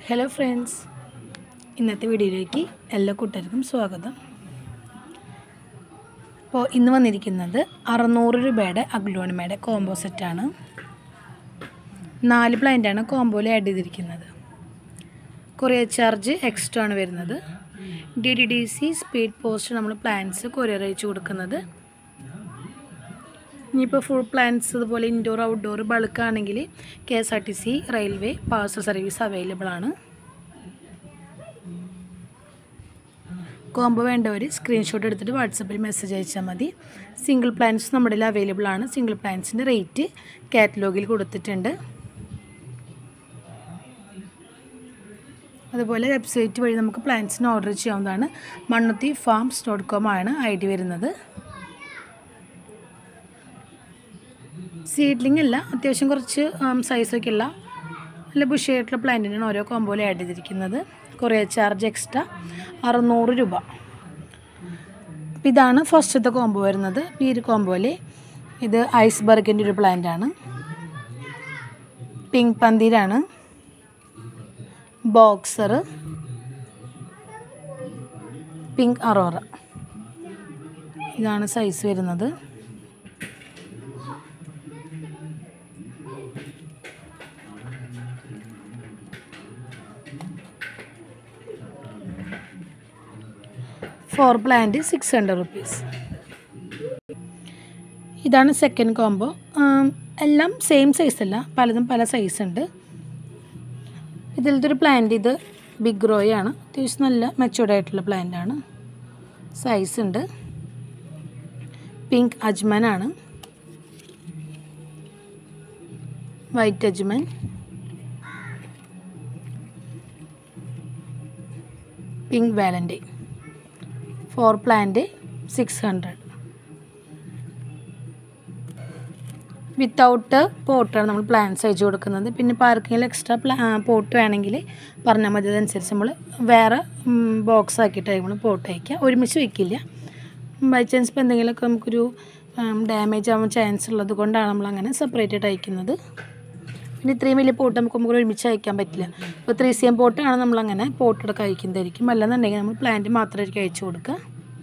hello friends ഇന്നത്തെ വീഡിയോയിലേക്ക് എല്ലാ കൂട്ടുകാർക്കും സ്വാഗതം അപ്പോൾ ഇന്ന് വന്നിരിക്കുന്നത് അറുന്നൂറ് രൂപയുടെ അഗ്ലോണിമയുടെ കോംബോ സെറ്റാണ് നാല് പ്ലാന്റാണ് കോംബോയിൽ ആഡ് ചെയ്തിരിക്കുന്നത് കൊറിയർ ചാർജ് എക്സ്ട്രാ ആണ് വരുന്നത് D D D C speed post നമ്മൾ പ്ലാൻസ് കൊറിയർ അയച്ചു കൊടുക്കുന്നത് ഇനിയിപ്പോൾ ഫുൾ പ്ലാൻസ് അതുപോലെ ഇൻഡോർ ഔട്ട്ഡോർ ബൾക്കാണെങ്കിൽ K S R T C railway parcel service available ആണ് കോംബോ വേണ്ടവർ സ്ക്രീൻഷോട്ട് എടുത്തിട്ട് വാട്സപ്പിൽ മെസ്സേജ് അയച്ചാൽ മതി സിംഗിൾ പ്ലാൻസ് നമ്മുടെ അവൈലബിൾ ആണ് സിംഗിൾ പ്ലാൻസിൻ്റെ റേറ്റ് കാറ്റലോഗിൽ കൊടുത്തിട്ടുണ്ട് അതുപോലെ വെബ്സൈറ്റ് വഴി നമുക്ക് പ്ലാൻസിന് ഓർഡർ ചെയ്യാവുന്നതാണ് മണ്ണുത്തി ഫാംസ് ഡോട്ട് കോം ആണ് ഐ ഡി വരുന്നത് സീഡ്ലിംഗ് അല്ല അത്യാവശ്യം കുറച്ച് സൈസൊക്കെ ഉള്ള നല്ല ബുഷായിട്ടുള്ള പ്ലാന്റിനാണ് ഓരോ കോമ്പോയിൽ ആഡ് ചെയ്തിരിക്കുന്നത് കുറേ ചാർജ് എക്സ്ട്രാ അറുന്നൂറ് രൂപ അപ്പം ഇതാണ് ഫസ്റ്റത്തെ കോംബോ വരുന്നത് ഈ ഒരു കോംബോയിൽ ഇത് ഐസ്ബർഗിൻ്റെ ഒരു പ്ലാന്റാണ് പിങ്ക് പന്തീരാണ് ബോക്സർ പിങ്ക് അറോറ ഇതാണ് സൈസ് വരുന്നത് four plant six hundred rupees ഇതാണ് സെക്കൻഡ് കോംബോ എല്ലാം സെയിം സൈസ് അല്ല പലതും പല സൈസ് ഉണ്ട് ഇതിലത്തെ ഒരു പ്ലാന്റ് ഇത് ബിഗ് റോയ് ആണ് അത്യാവശ്യം നല്ല മെച്ചൂർഡ് ആയിട്ടുള്ള പ്ലാന്റ് ആണ് സൈസ് ഉണ്ട് പിങ്ക് അജ്മൻ ആണ് white Ajman pink Valentine four plant six hundred without പോട്ടാണ് നമ്മൾ പ്ലാന്റ്സ് അയച്ചു കൊടുക്കുന്നത് പിന്നെ ഇപ്പോൾ ആർക്കെങ്കിലും എക്സ്ട്രാ പ്ലാ പോട്ട് വേണമെങ്കിൽ പറഞ്ഞാൽ മതി അതനുസരിച്ച് നമ്മൾ വേറെ ബോക്സ് ആക്കിയിട്ട് നമ്മൾ പോട്ട് അയക്കുക ഒരുമിച്ച് വയ്ക്കില്ല ബൈ ചാൻസ് ഇപ്പോൾ എന്തെങ്കിലുമൊക്കെ നമുക്കൊരു ഡാമേജ് ആവാൻ ചാൻസ് ഉള്ളത് കൊണ്ടാണ് നമ്മൾ അങ്ങനെ സെപ്പറേറ്റ് ആയിട്ട് അയക്കുന്നത് പിന്നെ ഇത്രയും വലിയ പോട്ട് നമുക്ക് നമുക്ക് ഒരുമിച്ച് അയക്കാൻ പറ്റില്ല ഇപ്പോൾ ത്രീ സി എം പോട്ടാണ് നമ്മളങ്ങനെ പോട്ടൊക്കെ അയക്കുന്നതായിരിക്കും അല്ലെന്നുണ്ടെങ്കിൽ നമ്മൾ പ്ലാന്റ് മാത്രമായിരിക്കും അയച്ചു കൊടുക്കുക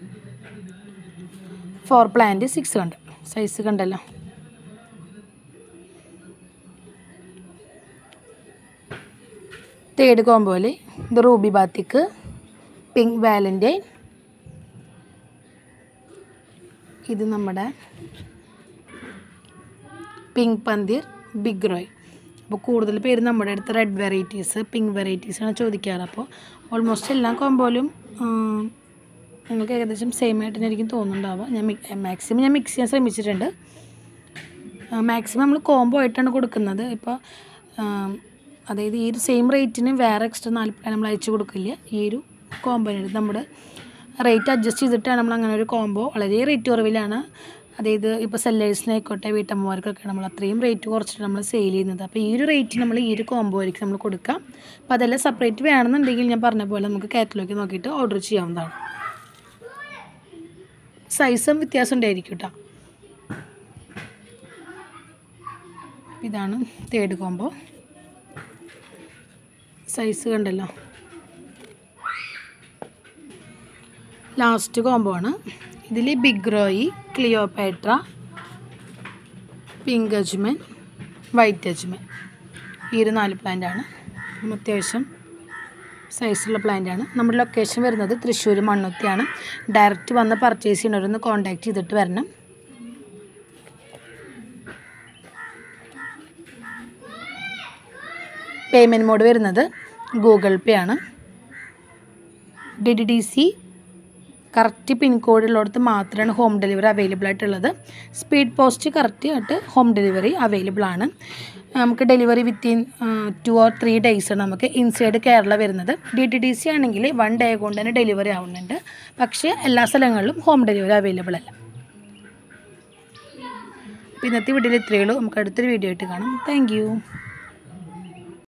four plant six hundred size കണ്ടല്ലോ തേർഡ് കോമ്പോയിൽ ഇത് റൂബി ബാത്തിക്ക് പിങ്ക് വാലൻ്റൈൻ ഇത് നമ്മുടെ പിങ്ക് പന്തീർ ബിഗ് റോയ് അപ്പോൾ കൂടുതൽ പേര് നമ്മുടെ അടുത്ത് റെഡ് വെറൈറ്റീസ് പിങ്ക് വെറൈറ്റീസാണ് ചോദിക്കാറ് അപ്പോൾ ഓൾമോസ്റ്റ് എല്ലാ കോമ്പോയിലും നിങ്ങൾക്ക് ഏകദേശം സെയിം ആയിട്ട് തന്നെ എനിക്ക് തോന്നുന്നുണ്ടാവുക ഞാൻ മാക്സിമം ഞാൻ മിക്സ് ചെയ്യാൻ ശ്രമിച്ചിട്ടുണ്ട് മാക്സിമം നമ്മൾ കോംബോ ആയിട്ടാണ് കൊടുക്കുന്നത് ഇപ്പോൾ അതായത് ഈ ഒരു സെയിം റേറ്റിന് വേറെ എക്സ്ട്രാ നാല് പ്ലാൻ നമ്മൾ അയച്ചു കൊടുക്കില്ല ഈ ഒരു കോമ്പോയിന് നമ്മുടെ റേറ്റ് അഡ്ജസ്റ്റ് ചെയ്തിട്ടാണ് നമ്മൾ അങ്ങനെ ഒരു കോംബോ വളരെ റേറ്റ് കുറവിലാണ് അതായത് ഇപ്പോൾ സെല്ലേഴ്സിനായിക്കോട്ടെ വീട്ടമ്മമാർക്കൊക്കെ നമ്മൾ അത്രയും റേറ്റ് കുറച്ചിട്ട് നമ്മൾ സെയിൽ ചെയ്യുന്നത് അപ്പോൾ ഈ ഒരു റേറ്റ് നമ്മൾ ഈ ഒരു കോംബോ ആയിരിക്കും നമ്മൾ കൊടുക്കാം അപ്പോൾ അതെല്ലാം സെപ്പറേറ്റ് വേണമെന്നുണ്ടെങ്കിൽ ഞാൻ പറഞ്ഞ പോലെ നമുക്ക് കാറ്റലോഗ് നോക്കിയിട്ട് ഓർഡർ ചെയ്യാവുന്നതാണ് സൈസും വ്യത്യാസം ഉണ്ടായിരിക്കും കേട്ടോ ഇതാണ് തേർഡ് കോംബോ സൈസ് കണ്ടല്ലോ ലാസ്റ്റ് കോംബോ ആണ് ഇതിൽ big Roy Cleopatra pink Ajman white Ajman ഈ ഒരു നാല് പ്ലാന്റാണ് അത്യാവശ്യം സൈസുള്ള പ്ലാന്റാണ് നമ്മുടെ ലൊക്കേഷൻ വരുന്നത് തൃശ്ശൂർ മണ്ണുത്തിയാണ് ഡയറക്റ്റ് വന്ന് പർച്ചേസ് ചെയ്യുന്നവരൊന്ന് കോൺടാക്റ്റ് ചെയ്തിട്ട് വരണം പേയ്മെൻറ്റ് മോഡ് വരുന്നത് ഗൂഗിൾ പേ ആണ് D D D C correct pin code ഉള്ളിടത്ത് മാത്രമാണ് ഹോം ഡെലിവറി അവൈലബിൾ ആയിട്ടുള്ളത് സ്പീഡ് പോസ്റ്റ് കറക്റ്റ് ആയിട്ട് ഹോം ഡെലിവറി അവൈലബിൾ ആണ് നമുക്ക് delivery within two or three ഡേയ്സാണ് നമുക്ക് ഇൻസൈഡ് കേരള വരുന്നത് ഡി ടി ഡി സി ആണെങ്കിൽ വൺ ഡേ കൊണ്ട് തന്നെ ഡെലിവറി ആവുന്നുണ്ട് പക്ഷേ എല്ലാ സ്ഥലങ്ങളിലും ഹോം ഡെലിവറി അവൈലബിൾ അല്ല അപ്പോൾ ഇന്നത്തെ വീഡിയോയിൽ ഇത്രയേ ഉള്ളൂ നമുക്ക് അടുത്തൊരു വീഡിയോ ആയിട്ട് കാണാം താങ്ക്